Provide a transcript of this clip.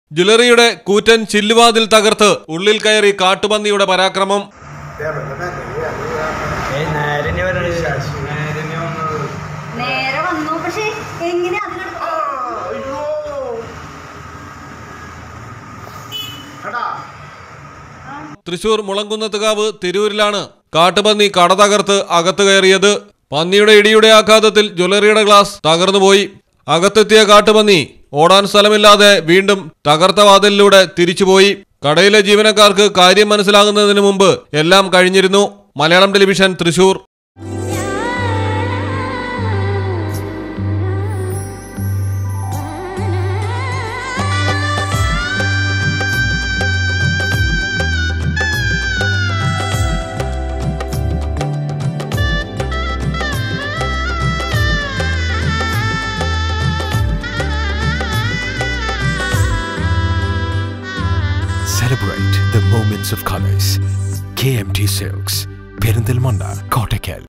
ജ്വല്ലറിയുടെ കൂറ്റൻ ചില്ലുവാതിൽ തകർത്ത് ഉള്ളിൽ കയറി കാട്ടുപന്നിയുടെ പരാക്രമം ഏയ് നേരെ ഇനി വരരുത്. നേരെ വന്നു പക്ഷെ എങ്ങനെ അതിനടുത്ത് തൃശൂർ മുളങ്കുന്നത്തുകാവ് തിരൂരിലാണ് കാട്ടുപന്നി കട തകർത്ത് അകത്ത് കയറിയത് പന്നിയുടെ ഇടിയുടെ ആഘാതത്തിൽ ജ്വല്ലറിയുടെ ഗ്ലാസ് തകർന്നുപോയി അകത്തെത്തിയ കാട്ടുപന്നി ഓടാൻ സ്ഥലമില്ലാതെ വീണ്ടും തകർത്ത വാതിലിലൂടെ തിരിച്ചുപോയി കടയിലെ ജീവനക്കാർക്ക് കാര്യം മനസ്സിലാകുന്നതിന് മുമ്പ് എല്ലാം കഴിഞ്ഞിരുന്നു Malayalam television Thrissur Celebrate the moments of colors. KMT Silks, Perindalmanda, Kottakkal.